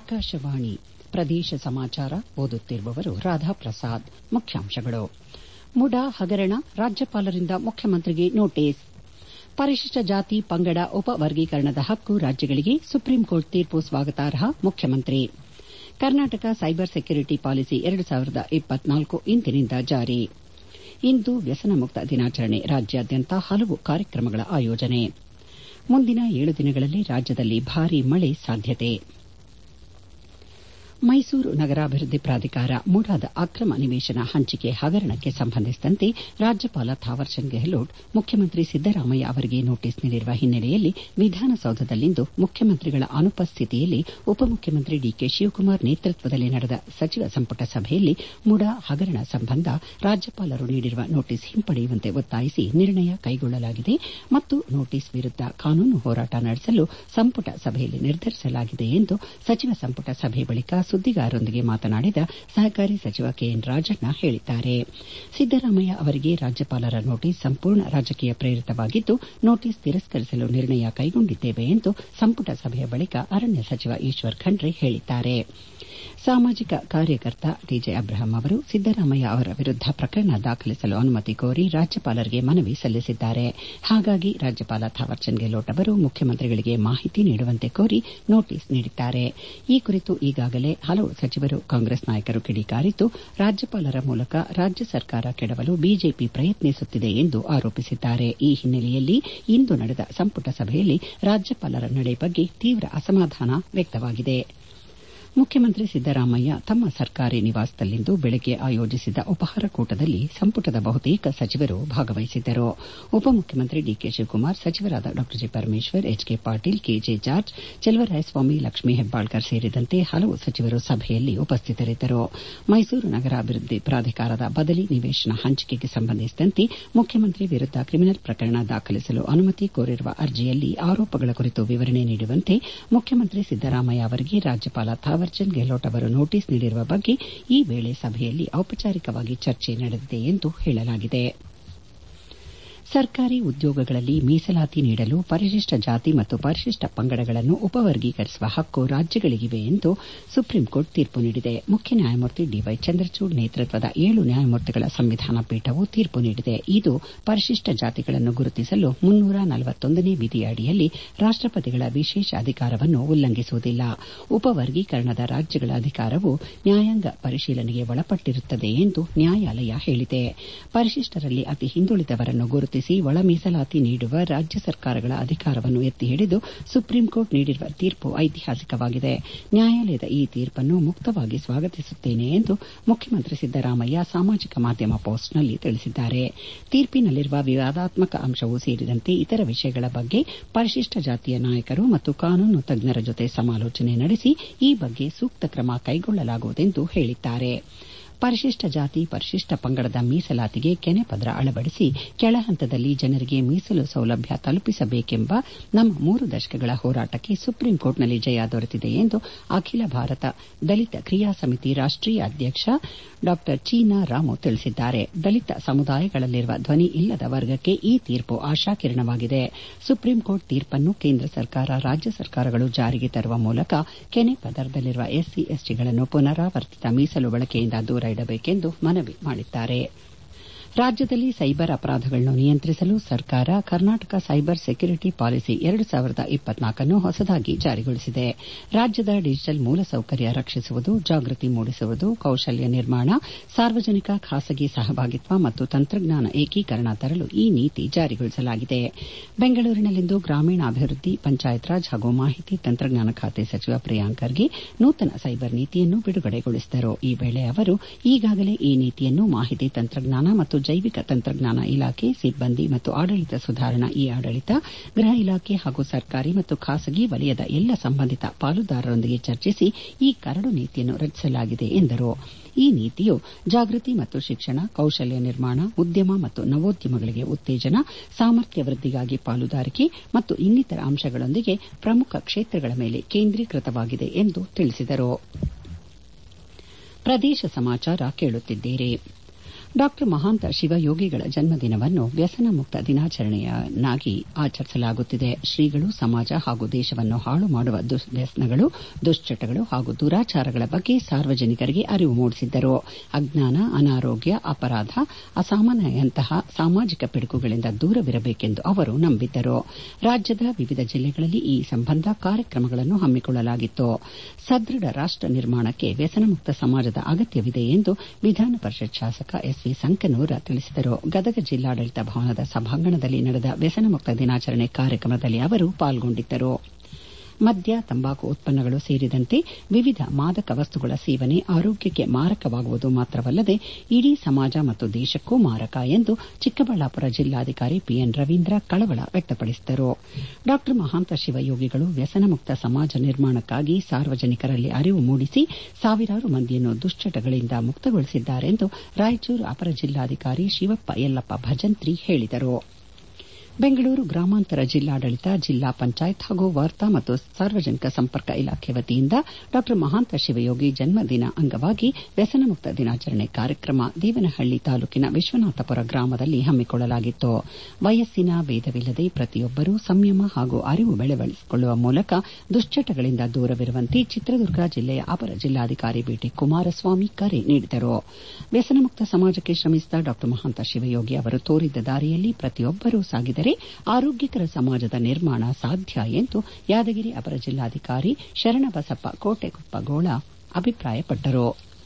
ಆಕಾಶವಾಣಿ ಪ್ರದೇಶ ಸಮಾಚಾರ ಓದುತ್ತಿರುವವರು ರಾಧಾಪ್ರಸಾದ್ ಮುಖ್ಯಾಂಶಗಳು ಮುಡಾ ಹಗರಣ ರಾಜ್ಯಪಾಲರಿಂದ ಮುಖ್ಯಮಂತ್ರಿಗೆ ನೋಟಿಸ್ ಪರಿಶಿಷ್ಟ ಜಾತಿ ಪಂಗಡ ಉಪ ವರ್ಗೀಕರಣದ ಹಕ್ಕು ರಾಜ್ಯಗಳಿಗೆ ಸುಪ್ರೀಂಕೋರ್ಟ್ ತೀರ್ಪು ಸ್ವಾಗತಾರ್ಹ ಮುಖ್ಯಮಂತ್ರಿ ಕರ್ನಾಟಕ ಸೈಬರ್ ಸೆಕ್ಯೂರಿಟಿ ಪಾಲಿಸಿ ಇಂದಿನಿಂದ ಜಾರಿ ಇಂದು ವ್ಯಸನ ಮುಕ್ತ ದಿನಾಚರಣೆ ರಾಜ್ಯಾದ್ಯಂತ ಹಲವು ಕಾರ್ಯಕ್ರಮಗಳ ಆಯೋಜನೆ ಮುಂದಿನ ಏಳು ದಿನಗಳಲ್ಲಿ ರಾಜ್ಯದಲ್ಲಿ ಭಾರೀ ಮಳೆ ಸಾಧ್ಯತೆ ಮೈಸೂರು ನಗರಾಭಿವೃದ್ದಿ ಪ್ರಾಧಿಕಾರ ಮುಡಾದ ಅಕ್ರಮ ನಿವೇಶನ ಹಂಚಿಕೆ ಹಗರಣಕ್ಕೆ ಸಂಬಂಧಿಸಿದಂತೆ ರಾಜ್ಯಪಾಲ ಥಾವರ್ಚಂದ್ ಗೆಹ್ಲೋಟ್ ಮುಖ್ಯಮಂತ್ರಿ ಸಿದ್ದರಾಮಯ್ಯ ಅವರಿಗೆ ನೋಟಿಸ್ ನೀಡಿರುವ ಹಿನ್ನೆಲೆಯಲ್ಲಿ ವಿಧಾನಸೌಧದಲ್ಲಿಂದು ಮುಖ್ಯಮಂತ್ರಿಗಳ ಅನುಪಸ್ಥಿತಿಯಲ್ಲಿ ಉಪಮುಖ್ಯಮಂತ್ರಿ ಡಿಕೆ ಶಿವಕುಮಾರ್ ನೇತೃತ್ವದಲ್ಲಿ ನಡೆದ ಸಚಿವ ಸಂಪುಟ ಸಭೆಯಲ್ಲಿ ಮುಡಾ ಹಗರಣ ಸಂಬಂಧ ರಾಜ್ಯಪಾಲರು ನೀಡಿರುವ ನೋಟಿಸ್ ಹಿಂಪಡೆಯುವಂತೆ ಒತ್ತಾಯಿಸಿ ನಿರ್ಣಯ ಕೈಗೊಳ್ಳಲಾಗಿದೆ ಮತ್ತು ನೋಟಿಸ್ ವಿರುದ್ದ ಕಾನೂನು ಹೋರಾಟ ನಡೆಸಲು ಸಂಪುಟ ಸಭೆಯಲ್ಲಿ ನಿರ್ಧರಿಸಲಾಗಿದೆ ಎಂದು ಸಚಿವ ಸಂಪುಟ ಸಭೆ ಬಳಿಕ ಸುದ್ದಿಗಾರರೊಂದಿಗೆ ಮಾತನಾಡಿದ ಸಹಕಾರಿ ಸಚಿವ ಕೆಎನ್ ರಾಜಣ್ಣ ಹೇಳಿದ್ದಾರೆ ಸಿದ್ದರಾಮಯ್ಯ ಅವರಿಗೆ ರಾಜ್ಯಪಾಲರ ನೋಟಿಸ್ ಸಂಪೂರ್ಣ ರಾಜಕೀಯ ಪ್ರೇರಿತವಾಗಿದ್ದು ನೋಟಿಸ್ ತಿರಸ್ಕರಿಸಲು ನಿರ್ಣಯ ಕೈಗೊಂಡಿದ್ದೇವೆ ಎಂದು ಸಂಪುಟ ಸಭೆಯ ಬಳಿಕ ಅರಣ್ಯ ಸಚಿವ ಈಶ್ವರ್ ಖಂಡ್ರೆ ಹೇಳಿದ್ದಾರೆ ಸಾಮಾಜಿಕ ಕಾರ್ಯಕರ್ತ ಡಿಜೆ ಅಬ್ರಹಂ ಅವರು ಸಿದ್ದರಾಮಯ್ಯ ಅವರ ವಿರುದ್ದ ಪ್ರಕರಣ ದಾಖಲಿಸಲು ಅನುಮತಿ ಕೋರಿ ರಾಜ್ಯಪಾಲರಿಗೆ ಮನವಿ ಸಲ್ಲಿಸಿದ್ದಾರೆ ಹಾಗಾಗಿ ರಾಜ್ಯಪಾಲ ಥಾವರ್ಚಂದ್ ಗೆಹ್ಲೋಟ್ ಅವರು ಮುಖ್ಯಮಂತ್ರಿಗಳಿಗೆ ಮಾಹಿತಿ ನೀಡುವಂತೆ ಕೋರಿ ನೋಟಿಸ್ ನೀಡಿದ್ದಾರೆ ಈ ಕುರಿತು ಈಗಾಗಲೇ ಹಲವು ಸಚಿವರು ಕಾಂಗ್ರೆಸ್ ನಾಯಕರು ಕಿಡಿಕಾರಿದ್ದು ರಾಜ್ಯಪಾಲರ ಮೂಲಕ ರಾಜ್ಯ ಸರ್ಕಾರ ಕೆಡವಲು ಬಿಜೆಪಿ ಪ್ರಯತ್ನಿಸುತ್ತಿದೆ ಎಂದು ಆರೋಪಿಸಿದ್ದಾರೆ ಈ ಹಿನ್ನೆಲೆಯಲ್ಲಿ ಇಂದು ನಡೆದ ಸಂಪುಟ ಸಭೆಯಲ್ಲಿ ರಾಜ್ಯಪಾಲರ ನಡೆ ಬಗ್ಗೆ ತೀವ್ರ ಅಸಮಾಧಾನ ವ್ಯಕ್ತವಾಗಿದೆ ಮುಖ್ಯಮಂತ್ರಿ ಸಿದ್ದರಾಮಯ್ಯ ತಮ್ಮ ಸರ್ಕಾರಿ ನಿವಾಸದಲ್ಲಿಂದು ಬೆಳಗ್ಗೆ ಆಯೋಜಿಸಿದ್ದ ಉಪಹಾರ ಕೂಟದಲ್ಲಿ ಸಂಪುಟದ ಬಹುತೇಕ ಸಚಿವರು ಭಾಗವಹಿಸಿದ್ದರು ಉಪಮುಖ್ಯಮಂತ್ರಿ ಡಿಕೆ ಶಿವಕುಮಾರ್ ಸಚಿವರಾದ ಡಾ G Parameshwar H K Patil KJ George Cheluvarayaswamy Lakshmi Hebbalkar ಸೇರಿದಂತೆ ಹಲವು ಸಚಿವರು ಸಭೆಯಲ್ಲಿ ಉಪಸ್ಥಿತರಿದ್ದರು ಮೈಸೂರು ನಗರಾಭಿವೃದ್ದಿ ಪ್ರಾಧಿಕಾರದ ಬದಲಿ ನಿವೇಶನ ಹಂಚಿಕೆಗೆ ಸಂಬಂಧಿಸಿದಂತೆ ಮುಖ್ಯಮಂತ್ರಿ ವಿರುದ್ದ ಕ್ರಿಮಿನಲ್ ಪ್ರಕರಣ ದಾಖಲಿಸಲು ಅನುಮತಿ ಕೋರಿರುವ ಅರ್ಜಿಯಲ್ಲಿ ಆರೋಪಗಳ ಕುರಿತು ವಿವರಣೆ ನೀಡುವಂತೆ ಮುಖ್ಯಮಂತ್ರಿ ಸಿದ್ದರಾಮಯ್ಯ ಅವರಿಗೆ ರಾಜ್ಯಪಾಲ ಥಾವರ್ಚಂದ್ ಗೆಹ್ಲೋಟ್ ಅವರು ನೋಟಿಸ್ ನೀಡಿರುವ ಬಗ್ಗೆ ಈ ವೇಳೆ ಸಭೆಯಲ್ಲಿ ಔಪಚಾರಿಕವಾಗಿ ಚರ್ಚೆ ನಡೆದಿದೆ ಎಂದು ಹೇಳಲಾಗಿದೆ ಸರ್ಕಾರಿ ಉದ್ಯೋಗಗಳಲ್ಲಿ ಮೀಸಲಾತಿ ನೀಡಲು ಪರಿಶಿಷ್ಟ ಜಾತಿ ಮತ್ತು ಪರಿಶಿಷ್ಟ ಪಂಗಡಗಳನ್ನು ಉಪವರ್ಗೀಕರಿಸುವ ಹಕ್ಕು ರಾಜ್ಯಗಳಿಗಿವೆ ಎಂದು ಸುಪ್ರೀಂಕೋರ್ಟ್ ತೀರ್ಪು ನೀಡಿದೆ ಮುಖ್ಯ ನ್ಯಾಯಮೂರ್ತಿ ಡಿವೈ ಚಂದ್ರಚೂಡ್ ನೇತೃತ್ವದ ಏಳು ನ್ಯಾಯಮೂರ್ತಿಗಳ ಸಂವಿಧಾನ ಪೀಠವು ತೀರ್ಪು ನೀಡಿದೆ ಇದು ಪರಿಶಿಷ್ಟ ಜಾತಿಗಳನ್ನು ಗುರುತಿಸಲು ಮುನ್ನೂರ ನಲವತ್ತೊಂದನೇ ವಿಧಿಯ ಅಡಿಯಲ್ಲಿ ರಾಷ್ಟಪತಿಗಳ ವಿಶೇಷ ಅಧಿಕಾರವನ್ನು ಉಲ್ಲಂಘಿಸುವುದಿಲ್ಲ ಉಪವರ್ಗೀಕರಣದ ರಾಜ್ಯಗಳ ಅಧಿಕಾರವು ನ್ಯಾಯಾಂಗ ಪರಿಶೀಲನೆಗೆ ಒಳಪಟ್ಟಿರುತ್ತದೆ ಎಂದು ನ್ಯಾಯಾಲಯ ಹೇಳಿದೆ ಪರಿಶಿಷ್ಟರಲ್ಲಿ ಅತಿ ಹಿಂದುಳಿದವರನ್ನು ಗುರುತಿಸಿ ಒಳ ಮೀಸಲಾತಿ ನೀಡುವ ರಾಜ್ಯ ಸರ್ಕಾರಗಳ ಅಧಿಕಾರವನ್ನು ಎತ್ತಿ ಹಿಡಿದು ಸುಪ್ರೀಂಕೋರ್ಟ್ ನೀಡಿರುವ ತೀರ್ಪು ಐತಿಹಾಸಿಕವಾಗಿದೆ ನ್ಯಾಯಾಲಯದ ಈ ತೀರ್ಪನ್ನು ಮುಕ್ತವಾಗಿ ಸ್ವಾಗತಿಸುತ್ತೇನೆ ಎಂದು ಮುಖ್ಯಮಂತ್ರಿ ಸಿದ್ದರಾಮಯ್ಯ ಸಾಮಾಜಿಕ ಮಾಧ್ಯಮ ಪೋಸ್ಟ್ನಲ್ಲಿ ತಿಳಿಸಿದ್ದಾರೆ ತೀರ್ಪಿನಲ್ಲಿರುವ ವಿವಾದಾತ್ಮಕ ಅಂಶವೂ ಸೇರಿದಂತೆ ಇತರ ವಿಷಯಗಳ ಬಗ್ಗೆ ಪರಿಶಿಷ್ಟ ಜಾತಿಯ ನಾಯಕರು ಮತ್ತು ಕಾನೂನು ತಜ್ಞರ ಜೊತೆ ಸಮಾಲೋಚನೆ ನಡೆಸಿ ಈ ಬಗ್ಗೆ ಸೂಕ್ತ ಕ್ರಮ ಕೈಗೊಳ್ಳಲಾಗುವುದೆಂದು ಹೇಳಿದ್ದಾರೆ ಪರಿಶಿಷ್ಟ ಜಾತಿ ಪರಿಶಿಷ್ಟ ಪಂಗಡದ ಮೀಸಲಾತಿಗೆ ಕೆನೆಪದ್ರ ಅಳವಡಿಸಿ ಕೆಳಹಂತದಲ್ಲಿ ಜನರಿಗೆ ಮೀಸಲು ಸೌಲಭ್ಯ ತಲುಪಿಸಬೇಕೆಂಬ ನಮ್ಮ ಮೂರು ದಶಕಗಳ ಹೋರಾಟಕ್ಕೆ ಸುಪ್ರೀಂಕೋರ್ಟ್ನಲ್ಲಿ ಜಯ ದೊರೆತಿದೆ ಎಂದು ಅಖಿಲ ಭಾರತ ದಲಿತ ಕ್ರಿಯಾ ಸಮಿತಿ ರಾಷ್ಟೀಯ ಅಧ್ಯಕ್ಷ ಡಾ ಚೀನಾ ರಾಮು ತಿಳಿಸಿದ್ದಾರೆ ದಲಿತ ಸಮುದಾಯಗಳಲ್ಲಿರುವ ಧ್ವನಿ ಇಲ್ಲದ ವರ್ಗಕ್ಕೆ ಈ ತೀರ್ಪು ಆಶಾಕಿರಣವಾಗಿದೆ ಸುಪ್ರೀಂಕೋರ್ಟ್ ತೀರ್ಪನ್ನು ಕೇಂದ್ರ ಸರ್ಕಾರ ರಾಜ್ಯ ಸರ್ಕಾರಗಳು ಜಾರಿಗೆ ತರುವ ಮೂಲಕ ಕೆನೆಪದರದಲ್ಲಿರುವ ಎಸ್ಸಿ ಎಸ್ಟಿಗಳನ್ನು ಪುನರಾವರ್ತಿತ ಮೀಸಲು ಬಳಕೆಯಿಂದ ದೂರ ಇಡಬೇಕೆಂದು ಮನವಿ ಮಾಡಿದ್ದಾರೆ ರಾಜ್ಯದಲ್ಲಿ ಸೈಬರ್ ಅಪರಾಧಗಳನ್ನು ನಿಯಂತ್ರಿಸಲು ಸರ್ಕಾರ ಕರ್ನಾಟಕ ಸೈಬರ್ ಸೆಕ್ಯೂರಿಟಿ ಪಾಲಿಸಿ ಎರಡು ಸಾವಿರದ ಇಪ್ಪತ್ನಾಲ್ಕನ್ನು ಹೊಸದಾಗಿ ಜಾರಿಗೊಳಿಸಿದೆ ರಾಜ್ಯದ ಡಿಜಿಟಲ್ ಮೂಲಸೌಕರ್ಯ ರಕ್ಷಿಸುವುದು ಜಾಗೃತಿ ಮೂಡಿಸುವುದು ಕೌಶಲ್ಯ ನಿರ್ಮಾಣ ಸಾರ್ವಜನಿಕ ಖಾಸಗಿ ಸಹಭಾಗಿತ್ವ ಮತ್ತು ತಂತ್ರಜ್ಞಾನ ಏಕೀಕರಣ ತರಲು ಈ ನೀತಿ ಜಾರಿಗೊಳಿಸಲಾಗಿದೆ ಬೆಂಗಳೂರಿನಲ್ಲಿಂದು ಗ್ರಾಮೀಣಾಭಿವೃದ್ಧಿ ಪಂಚಾಯತ್ ರಾಜ್ ಹಾಗೂ ಮಾಹಿತಿ ತಂತ್ರಜ್ಞಾನ ಖಾತೆ ಸಚಿವ ಪ್ರಿಯಾಂಕ್ ಖರ್ಗೆ ನೂತನ ಸೈಬರ್ ನೀತಿಯನ್ನು ಬಿಡುಗಡೆಗೊಳಿಸಿದರು ಈ ವೇಳೆ ಅವರು ಈಗಾಗಲೇ ಈ ನೀತಿಯನ್ನು ಮಾಹಿತಿ ತಂತ್ರಜ್ಞಾನ ಮತ್ತು ಜೈವಿಕ ತಂತ್ರಜ್ಞಾನ ಇಲಾಖೆ ಸಿಬ್ಬಂದಿ ಮತ್ತು ಆಡಳಿತ ಸುಧಾರಣಾ ಇ ಆಡಳಿತ ಗೃಹ ಇಲಾಖೆ ಹಾಗೂ ಸರ್ಕಾರಿ ಮತ್ತು ಖಾಸಗಿ ವಲಯದ ಎಲ್ಲ ಸಂಬಂಧಿತ ಪಾಲುದಾರರೊಂದಿಗೆ ಚರ್ಚಿಸಿ ಈ ಕರಡು ನೀತಿಯನ್ನು ರಚಿಸಲಾಗಿದೆ ಎಂದರು ಈ ನೀತಿಯು ಜಾಗೃತಿ ಮತ್ತು ಶಿಕ್ಷಣ ಕೌಶಲ್ಯ ನಿರ್ಮಾಣ ಉದ್ಯಮ ಮತ್ತು ನವೋದ್ಯಮಗಳಿಗೆ ಉತ್ತೇಜನ ಸಾಮರ್ಥ್ಯ ವೃದ್ದಿಗಾಗಿ ಪಾಲುದಾರಿಕೆ ಮತ್ತು ಇನ್ನಿತರ ಅಂಶಗಳೊಂದಿಗೆ ಪ್ರಮುಖ ಕ್ಷೇತ್ರಗಳ ಮೇಲೆ ಕೇಂದ್ರೀಕೃತವಾಗಿದೆ ಎಂದು ತಿಳಿಸಿದರು ಪ್ರದೇಶ ಸಮಾಚಾರ ಕೇಳುತ್ತಿದ್ದೀರಿ ಡಾ ಮಹಾಂತ ಶಿವಯೋಗಿಗಳ ಜನ್ಮದಿನವನ್ನು ವ್ಯಸನ ಮುಕ್ತ ದಿನಾಚರಣೆಯನ್ನಾಗಿ ಆಚರಿಸಲಾಗುತ್ತಿದೆ ಶ್ರೀಗಳು ಸಮಾಜ ಹಾಗೂ ದೇಶವನ್ನು ಹಾಳು ಮಾಡುವ ದುರ್ವ್ಯಸನಗಳು ದುಶ್ಚಟಗಳು ಹಾಗೂ ದುರಾಚಾರಗಳ ಬಗ್ಗೆ ಸಾರ್ವಜನಿಕರಿಗೆ ಅರಿವು ಮೂಡಿಸಿದ್ದರು ಅಜ್ಞಾನ ಅನಾರೋಗ್ಯ ಅಪರಾಧ ಅಸಾಮಾನ್ಯಂತಹ ಸಾಮಾಜಿಕ ಪಿಡುಗುಗಳಿಂದ ದೂರವಿರಬೇಕೆಂದು ಅವರು ನಂಬಿದ್ದರು ರಾಜ್ಯದ ವಿವಿಧ ಜಿಲ್ಲೆಗಳಲ್ಲಿ ಈ ಸಂಬಂಧ ಕಾರ್ಯಕ್ರಮಗಳನ್ನು ಹಮ್ಮಿಕೊಳ್ಳಲಾಗಿತ್ತು ಸದೃಢ ರಾಷ್ಟ ನಿರ್ಮಾಣಕ್ಕೆ ವ್ಯಸನಮುಕ್ತ ಸಮಾಜದ ಅಗತ್ಯವಿದೆ ಎಂದು ವಿಧಾನ ಪರಿಷತ್ ಶಾಸಕ ಎಸ್ ವಿ ಸಂಕನೂರ ತಿಳಿಸಿದರು ಗದಗ ಜಿಲ್ಲಾಡಳಿತ ಭವನದ ಸಭಾಂಗಣದಲ್ಲಿ ನಡೆದ ವ್ಯಸನಮುಕ್ತ ದಿನಾಚರಣೆ ಕಾರ್ಯಕ್ರಮದಲ್ಲಿ ಅವರು ಪಾಲ್ಗೊಂಡಿದ್ದರು ಮದ್ಯ ತಂಬಾಕು ಉತ್ಪನ್ನಗಳು ಸೇರಿದಂತೆ ವಿವಿಧ ಮಾದಕ ವಸ್ತುಗಳ ಸೇವನೆ ಆರೋಗ್ಯಕ್ಕೆ ಮಾರಕವಾಗುವುದು ಮಾತ್ರವಲ್ಲದೆ ಇಡೀ ಸಮಾಜ ಮತ್ತು ದೇಶಕ್ಕೂ ಮಾರಕ ಎಂದು ಚಿಕ್ಕಬಳ್ಳಾಪುರ ಜಿಲ್ಲಾಧಿಕಾರಿ ಪಿಎನ್ ರವೀಂದ್ರ ಕಳವಳ ವ್ಯಕ್ತಪಡಿಸಿದರು ಡಾ ಮಹಾಂತ ಶಿವಯೋಗಿಗಳು ವ್ಯಸನಮುಕ್ತ ಸಮಾಜ ನಿರ್ಮಾಣಕ್ಕಾಗಿ ಸಾರ್ವಜನಿಕರಲ್ಲಿ ಅರಿವು ಮೂಡಿಸಿ ಸಾವಿರಾರು ಮಂದಿಯನ್ನು ದುಶ್ಚಟಗಳಿಂದ ಮುಕ್ತಗೊಳಿಸಿದ್ದಾರೆಂದು ರಾಯಚೂರು ಅಪರ ಜಿಲ್ಲಾಧಿಕಾರಿ ಶಿವಪ್ಪ ಯಲ್ಲಪ್ಪ ಭಜಂತ್ರಿ ಹೇಳಿದರು ಬೆಂಗಳೂರು ಗ್ರಾಮಾಂತರ ಜಿಲ್ಲಾಡಳಿತ ಜಿಲ್ಲಾ ಪಂಚಾಯತ್ ಹಾಗೂ ವಾರ್ತಾ ಮತ್ತು ಸಾರ್ವಜನಿಕ ಸಂಪರ್ಕ ಇಲಾಖೆ ವತಿಯಿಂದ ಡಾ ಮಹಾಂತ ಶಿವಯೋಗಿ ಜನ್ಮದಿನ ಅಂಗವಾಗಿ ವ್ಯಸನಮುಕ್ತ ದಿನಾಚರಣೆ ಕಾರ್ಯಕ್ರಮ ದೇವನಹಳ್ಳಿ ತಾಲೂಕಿನ ವಿಶ್ವನಾಥಪುರ ಗ್ರಾಮದಲ್ಲಿ ಹಮ್ಮಿಕೊಳ್ಳಲಾಗಿತ್ತು ವಯಸ್ಸಿನ ಭೇದವಿಲ್ಲದೆ ಪ್ರತಿಯೊಬ್ಬರೂ ಸಂಯಮ ಹಾಗೂ ಅರಿವು ಬೆಳೆಸಿಕೊಳ್ಳುವ ಮೂಲಕ ದುಶ್ಚಟಗಳಿಂದ ದೂರವಿರುವಂತೆ ಚಿತ್ರದುರ್ಗ ಜಿಲ್ಲೆಯ ಅಪರ ಜಿಲ್ಲಾಧಿಕಾರಿ ಬಿಟಿ ಕುಮಾರಸ್ವಾಮಿ ಕರೆ ನೀಡಿದರು ವ್ಯಸನಮುಕ್ತ ಸಮಾಜಕ್ಕೆ ಶ್ರಮಿಸಿದ ಡಾ ಮಹಾಂತ ಶಿವಯೋಗಿ ಅವರು ತೋರಿದ್ದ ದಾರಿಯಲ್ಲಿ ಪ್ರತಿಯೊಬ್ಬರೂ ಸಾಗಿದರೆ ಆರೋಗ್ಯಕರ ಸಮಾಜದ ನಿರ್ಮಾಣ ಸಾಧ್ಯ ಎಂದು ಯಾದಗಿರಿ ಅಪರ ಜಿಲ್ಲಾಧಿಕಾರಿ ಶರಣಬಸಪ್ಪ ಕೋಟೆಕೊಪ್ಪಗೋಳ ಅಭಿಪ್ರಾಯಪಟ್ಟರು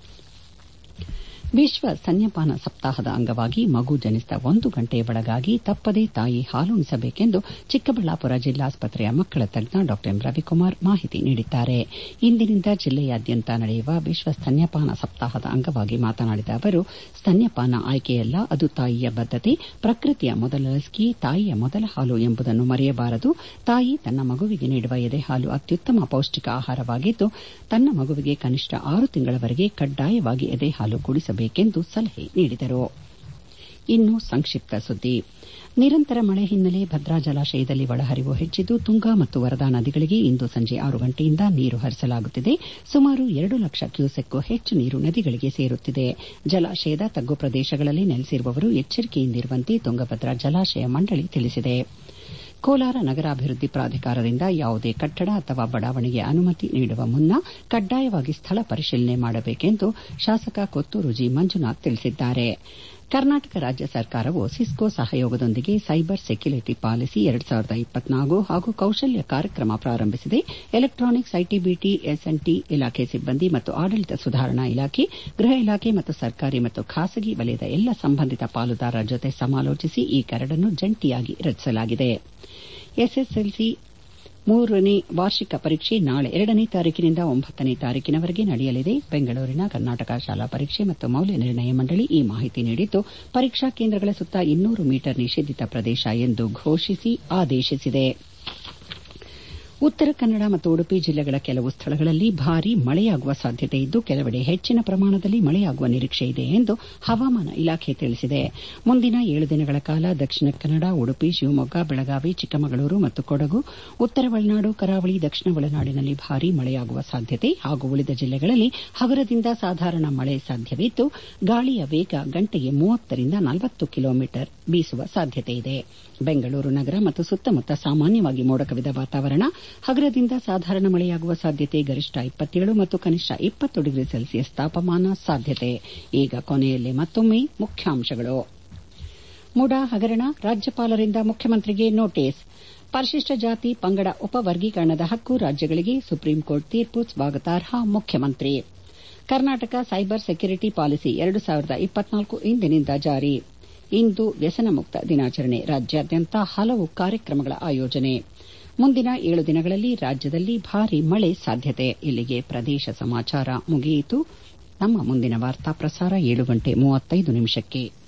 ವಿಶ್ವ ಸ್ತನ್ಯಪಾನ ಸಪ್ತಾಹದ ಅಂಗವಾಗಿ ಮಗು ಜನಿಸಿದ ಒಂದು ಗಂಟೆ ಒಳಗಾಗಿ ತಪ್ಪದೇ ತಾಯಿ ಹಾಲುಣಿಸಬೇಕೆಂದು ಚಿಕ್ಕಬಳ್ಳಾಪುರ ಜಿಲ್ಲಾಸ್ಪತ್ರೆಯ ಮಕ್ಕಳ ತಜ್ಞ ಡಾ ಎಂ ರವಿಕುಮಾರ್ ಮಾಹಿತಿ ನೀಡಿದ್ದಾರೆ ಇಂದಿನಿಂದ ಜಿಲ್ಲೆಯಾದ್ಯಂತ ನಡೆಯುವ ವಿಶ್ವ ಸ್ತನ್ಯಪಾನ ಸಪ್ತಾಹದ ಅಂಗವಾಗಿ ಮಾತನಾಡಿದ ಅವರು ಸ್ತನ್ಯಪಾನ ಆಯ್ಕೆಯಲ್ಲ ಅದು ತಾಯಿಯ ಬದ್ದತೆ ಪ್ರಕೃತಿಯ ಮೊದಲ ಲಸಿಕೆ ತಾಯಿಯ ಮೊದಲ ಹಾಲು ಎಂಬುದನ್ನು ಮರೆಯಬಾರದು ತಾಯಿ ತನ್ನ ಮಗುವಿಗೆ ನೀಡುವ ಎದೆಹಾಲು ಅತ್ಯುತ್ತಮ ಪೌಷ್ಟಿಕ ಆಹಾರವಾಗಿದ್ದು ತನ್ನ ಮಗುವಿಗೆ ಕನಿಷ್ಠ ಆರು ತಿಂಗಳವರೆಗೆ ಕಡ್ಡಾಯವಾಗಿ ಎದೆಹಾಲು ಕುಡಿಸಬೇಕೆಂದು ಸಲಹೆ ನೀಡಿದರು ಇನ್ನು ಸಂಕ್ಷಿಪ್ತ ಸುದ್ದಿ ನಿರಂತರ ಮಳೆ ಹಿನ್ನೆಲೆ ಭದ್ರಾ ಜಲಾಶಯದಲ್ಲಿ ಒಳಹರಿವು ಹೆಚ್ಚಿದ್ದು ತುಂಗಾ ಮತ್ತು ವರದಾ ನದಿಗಳಿಗೆ ಇಂದು ಸಂಜೆ ಆರು ಗಂಟೆಯಿಂದ ನೀರು ಹರಿಸಲಾಗುತ್ತಿದೆ ಸುಮಾರು ಎರಡು ಲಕ್ಷ ಕ್ಯೂಸೆಕ್ಗೂ ಹೆಚ್ಚು ನೀರು ನದಿಗಳಿಗೆ ಸೇರುತ್ತಿದೆ ಜಲಾಶಯದ ತಗ್ಗು ಪ್ರದೇಶಗಳಲ್ಲಿ ನೆಲೆಸಿರುವವರು ಎಚ್ಚರಿಕೆಯಿಂದಿರುವಂತೆ ತುಂಗಭದ್ರಾ ಜಲಾಶಯ ಮಂಡಳಿ ತಿಳಿಸಿದೆ ಕೋಲಾರ ನಗರಾಭಿವೃದ್ಧಿ ಪ್ರಾಧಿಕಾರದಿಂದ ಯಾವುದೇ ಕಟ್ಟಡ ಅಥವಾ ಬಡಾವಣೆಗೆ ಅನುಮತಿ ನೀಡುವ ಮುನ್ನ ಕಡ್ಡಾಯವಾಗಿ ಸ್ಥಳ ಪರಿಶೀಲನೆ ಮಾಡಬೇಕೆಂದು ಶಾಸಕ ಕೊತ್ತೂರು ಜಿ ಮಂಜುನಾಥ್ ತಿಳಿಸಿದ್ದಾರೆ ಕರ್ನಾಟಕ ರಾಜ್ಯ ಸರ್ಕಾರವು ಸಿಸ್ಕೋ ಸಹಯೋಗದೊಂದಿಗೆ ಸೈಬರ್ ಸೆಕ್ಯುರಿಟಿ ಪಾಲಿಸಿ ಎರಡು ಸಾವಿರದ ಇಪ್ಪತ್ನಾಲ್ಕು ಹಾಗೂ ಕೌಶಲ್ಯ ಕಾರ್ಯಕ್ರಮ ಪ್ರಾರಂಭಿಸಿದೆ ಎಲೆಕ್ಟಾನಿಕ್ಸ್ ಐಟಿ ಬಿಟಿ ಎಸ್ಎನ್ಟಿ ಇಲಾಖೆ ಸಿಬ್ಬಂದಿ ಮತ್ತು ಆಡಳಿತ ಸುಧಾರಣಾ ಇಲಾಖೆ ಗೃಹ ಇಲಾಖೆ ಮತ್ತು ಸರ್ಕಾರಿ ಮತ್ತು ಖಾಸಗಿ ವಲಯದ ಎಲ್ಲ ಸಂಬಂಧಿತ ಪಾಲುದಾರರ ಜೊತೆ ಸಮಾಲೋಚಿಸಿ ಈ ಕರಡನ್ನು ಜಂಟಿಯಾಗಿ ರಚಿಸಲಾಗಿದೆ ಎಸ್ಎಸ್ಎಲ್ಸಿ ಮೂರನೇ ವಾರ್ಷಿಕ ಪರೀಕ್ಷೆ ನಾಳೆ ಎರಡನೇ ತಾರೀಕಿನಿಂದ ಒಂಬತ್ತನೇ ತಾರೀಕಿನವರೆಗೆ ನಡೆಯಲಿದೆ ಬೆಂಗಳೂರಿನ ಕರ್ನಾಟಕ ಶಾಲಾ ಪರೀಕ್ಷೆ ಮತ್ತು ಮೌಲ್ಯ ನಿರ್ಣಯ ಮಂಡಳಿ ಈ ಮಾಹಿತಿ ನೀಡಿದ್ದು ಪರೀಕ್ಷಾ ಕೇಂದ್ರಗಳ ಸುತ್ತ ಇನ್ನೂರು ಮೀಟರ್ ನಿಷೇಧಿತ ಪ್ರದೇಶ ಎಂದು ಘೋಷಿಸಿ ಆದೇಶಿಸಿದೆ ಉತ್ತರ ಕನ್ನಡ ಮತ್ತು ಉಡುಪಿ ಜಿಲ್ಲೆಗಳ ಕೆಲವು ಸ್ಥಳಗಳಲ್ಲಿ ಭಾರೀ ಮಳೆಯಾಗುವ ಸಾಧ್ಯತೆ ಇದ್ದು ಕೆಲವೆಡೆ ಹೆಚ್ಚಿನ ಪ್ರಮಾಣದಲ್ಲಿ ಮಳೆಯಾಗುವ ನಿರೀಕ್ಷೆ ಇದೆ ಎಂದು ಹವಾಮಾನ ಇಲಾಖೆ ತಿಳಿಸಿದೆ ಮುಂದಿನ ಏಳು ದಿನಗಳ ಕಾಲ ದಕ್ಷಿಣ ಕನ್ನಡ ಉಡುಪಿ ಶಿವಮೊಗ್ಗ ಬೆಳಗಾವಿ ಚಿಕ್ಕಮಗಳೂರು ಮತ್ತು ಕೊಡಗು ಉತ್ತರ ಒಳನಾಡು ಕರಾವಳಿ ದಕ್ಷಿಣ ಒಳನಾಡಿನಲ್ಲಿ ಭಾರೀ ಮಳೆಯಾಗುವ ಸಾಧ್ಯತೆ ಹಾಗೂ ಉಳಿದ ಜಿಲ್ಲೆಗಳಲ್ಲಿ ಹಗುರದಿಂದ ಸಾಧಾರಣ ಮಳೆ ಸಾಧ್ಯವಿದ್ದು ಗಾಳಿಯ ವೇಗ ಗಂಟೆಗೆ ಮೂವತ್ತರಿಂದ ನಲವತ್ತು ಕಿಲೋಮೀಟರ್ ಬೀಸುವ ಸಾಧ್ಯತೆ ಇದೆ ಬೆಂಗಳೂರು ನಗರ ಮತ್ತು ಸುತ್ತಮುತ್ತ ಸಾಮಾನ್ಯವಾಗಿ ಮೋಡ ಕವಿದ ವಾತಾವರಣ ಹಗುರದಿಂದ ಸಾಧಾರಣ ಮಳೆಯಾಗುವ ಸಾಧ್ಯತೆ ಗರಿಷ್ಠ ಇಪ್ಪತ್ತೇಳು ಮತ್ತು ಕನಿಷ್ಠ ಇಪ್ಪತ್ತು ಡಿಗ್ರಿ ಸೆಲ್ಸಿಯಸ್ ತಾಪಮಾನ ಸಾಧ್ಯತೆ ಈಗ ಕೊನೆಯಲ್ಲಿ ಮತ್ತೊಮ್ಮೆ ಮುಖ್ಯಾಂಶಗಳು ಮುಡಾ ಹಗರಣ ರಾಜ್ಯಪಾಲರಿಂದ ಮುಖ್ಯಮಂತ್ರಿಗೆ ನೋಟಿಸ್ ಪರಿಶಿಷ್ಟ ಜಾತಿ ಪಂಗಡ ಉಪವರ್ಗೀಕರಣದ ಹಕ್ಕು ರಾಜ್ಯಗಳಿಗೆ ಸುಪ್ರೀಂಕೋರ್ಟ್ ತೀರ್ಪು ಸ್ವಾಗತಾರ್ಹ ಮುಖ್ಯಮಂತ್ರಿ ಕರ್ನಾಟಕ ಸೈಬರ್ ಸೆಕ್ಯುರಿಟಿ ಪಾಲಿಸಿ ಎರಡು ಸಾವಿರದ ಇಪ್ಪತ್ನಾಲ್ಕು ಇಂದಿನಿಂದ ಜಾರಿ ಇಂದು ವ್ಯಸನ ಮುಕ್ತ ದಿನಾಚರಣೆ ರಾಜ್ಯಾದ್ಯಂತ ಹಲವು ಕಾರ್ಯಕ್ರಮಗಳ ಆಯೋಜನೆ ಮುಂದಿನ ಏಳು ದಿನಗಳಲ್ಲಿ ರಾಜ್ಯದಲ್ಲಿ ಭಾರೀ ಮಳೆ ಸಾಧ್ಯತೆ ಇಲ್ಲಿಗೆ ಪ್ರದೇಶ ಸಮಾಚಾರ ಮುಗಿಯಿತು ನಮ್ಮ ಮುಂದಿನ ವಾರ್ತಾ ಪ್ರಸಾರ ಏಳು ಗಂಟೆ ಮೂವತ್ತೈದು ನಿಮಿಷಕ್ಕೆ